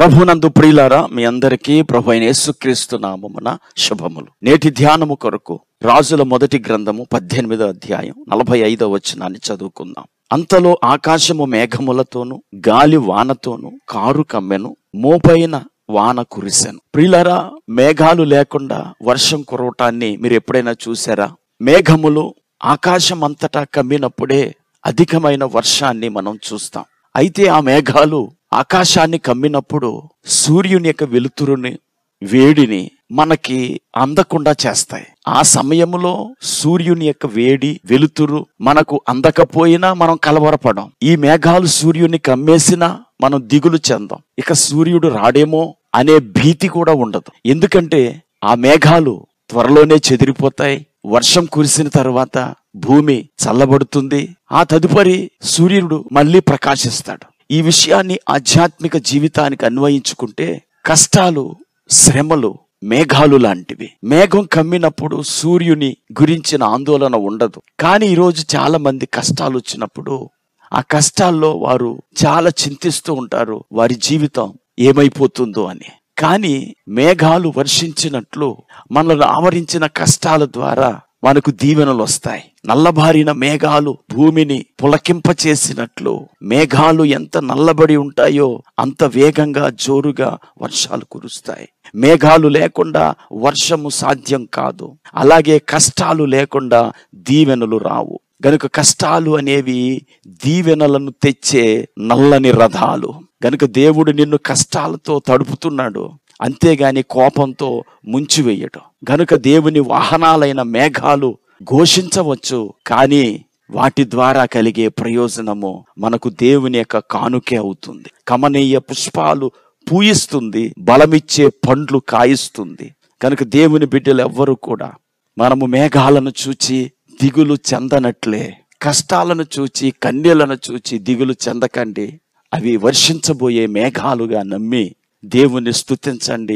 ప్రభునందు ప్రియులారా మీ అందరికీ ప్రభు అయిన యేసుక్రీస్తు నామమున శుభములు నేటి ధ్యానము కొరకు రాజుల మొదటి గ్రంథము పద్దెనిమిదో అధ్యాయం నలభై ఐదో వచనాన్ని చదువుకుందాం అంతలో ఆకాశము మేఘములతోను గాలి వానతోను కారు కమ్మెను మోపైన వాన కురిసెను ప్రియులారా మేఘాలు లేకుండా వర్షం కురవటాన్ని మీరు ఎప్పుడైనా చూసారా మేఘములు ఆకాశం అంతటా కమ్మినప్పుడే అధికమైన వర్షాన్ని మనం చూస్తాం అయితే ఆ మేఘాలు ఆకాశాన్ని కమ్మినప్పుడు సూర్యుని యొక్క వెలుతురుని వేడిని మనకి అందకుండా చేస్తాయి ఆ సమయంలో సూర్యుని యొక్క వేడి వెలుతురు మనకు అందకపోయినా మనం కలవరపడం ఈ మేఘాలు సూర్యుని కమ్మేసినా మనం దిగులు చెందాం ఇక సూర్యుడు రాడేమో అనే భీతి కూడా ఉండదు ఎందుకంటే ఆ మేఘాలు త్వరలోనే చెదిరిపోతాయి వర్షం కురిసిన తర్వాత భూమి చల్లబడుతుంది ఆ తదుపరి సూర్యుడు మళ్ళీ ప్రకాశిస్తాడు ఈ విషయాన్ని ఆధ్యాత్మిక జీవితానికి అన్వయించుకుంటే కష్టాలు శ్రమలు మేఘాలు లాంటివి మేఘం కమ్మినప్పుడు సూర్యుని గురించిన ఆందోళన ఉండదు కానీ ఈరోజు చాలా మంది కష్టాలు వచ్చినప్పుడు ఆ కష్టాల్లో వారు చాలా చింతిస్తూ ఉంటారు వారి జీవితం ఏమైపోతుందో అని కానీ మేఘాలు వర్షించినట్లు మనల్ని ఆవరించిన కష్టాల ద్వారా మనకు దీవెనలు వస్తాయి నల్లబారిన మేఘాలు భూమిని పులకింపచేసినట్లు మేఘాలు ఎంత నల్లబడి ఉంటాయో అంత వేగంగా జోరుగా వర్షాలు కురుస్తాయి మేఘాలు లేకుండా వర్షము సాధ్యం కాదు అలాగే కష్టాలు లేకుండా దీవెనలు రావు గనుక కష్టాలు అనేవి దీవెనలను తెచ్చే నల్లని రథాలు గనుక దేవుడు నిన్ను కష్టాలతో తడుపుతున్నాడు అంతేగాని కోపంతో ముంచివేయడు గనుక దేవుని వాహనాలైన మేఘాలు ఘోషించవచ్చు కానీ వాటి ద్వారా కలిగే ప్రయోజనము మనకు దేవుని యొక్క కానుకే అవుతుంది కమనీయ పుష్పాలు పూయిస్తుంది బలమిచ్చే పండ్లు కాయిస్తుంది కనుక దేవుని బిడ్డలు ఎవ్వరు కూడా మనము మేఘాలను చూచి దిగులు చెందనట్లే కష్టాలను చూచి కన్యలను చూచి దిగులు చెందకండి అవి వర్షించబోయే మేఘాలుగా నమ్మి దేవుని స్తుతించండి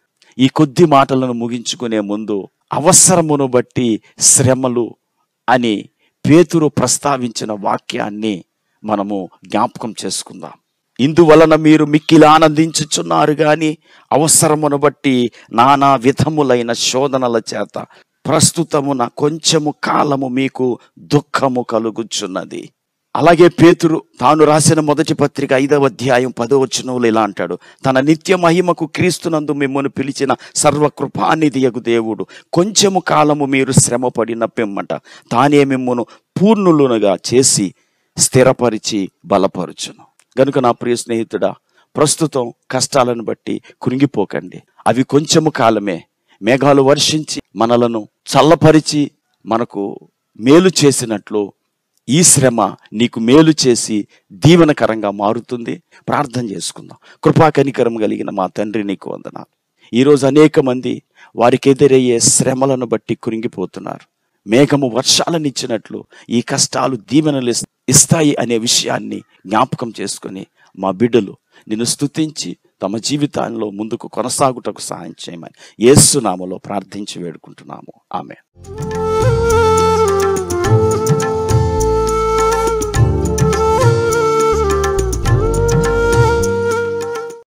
ఈ కొద్ది మాటలను ముగించుకునే ముందు అవసరమును బట్టి శ్రమలు అని పేతురు ప్రస్తావించిన వాక్యాన్ని మనము జ్ఞాపకం చేసుకుందాం ఇందువలన మీరు మిక్కిలి ఆనందించుచున్నారు గాని అవసరమును బట్టి నానా విధములైన శోధనల చేత ప్రస్తుతమున కొంచెము కాలము మీకు దుఃఖము కలుగుచున్నది అలాగే పేతురు తాను రాసిన మొదటి పత్రిక ఐదవ అధ్యాయం పదో వచనంలో ఇలా అంటాడు తన నిత్య మహిమకు క్రీస్తునందు మిమ్మల్ని పిలిచిన సర్వకృపానిధియగు దేవుడు కొంచెము కాలము మీరు శ్రమ పడిన పిమ్మట తానే మిమ్మను పూర్ణులునుగా చేసి స్థిరపరిచి బలపరుచును గనుక నా ప్రియ స్నేహితుడా ప్రస్తుతం కష్టాలను బట్టి కృంగిపోకండి అవి కొంచెము కాలమే మేఘాలు వర్షించి మనలను చల్లపరిచి మనకు మేలు చేసినట్లు ఈ శ్రమ నీకు మేలు చేసి దీవెనకరంగా మారుతుంది ప్రార్థన చేసుకుందాం కృపా కనికరం కలిగిన మా తండ్రి నీకు వందనాలు ఈరోజు అనేక మంది వారికి ఎదురయ్యే శ్రమలను బట్టి కురింగిపోతున్నారు మేఘము వర్షాలనిచ్చినట్లు ఈ కష్టాలు దీవెనలు ఇస్- ఇస్తాయి అనే విషయాన్ని జ్ఞాపకం చేసుకొని మా బిడ్డలు నిన్ను స్తుతించి తమ జీవితాల్లో ముందుకు కొనసాగుటకు సహాయం చేయమని యేసు నామలో ప్రార్థించి వేడుకుంటున్నాము ఆమె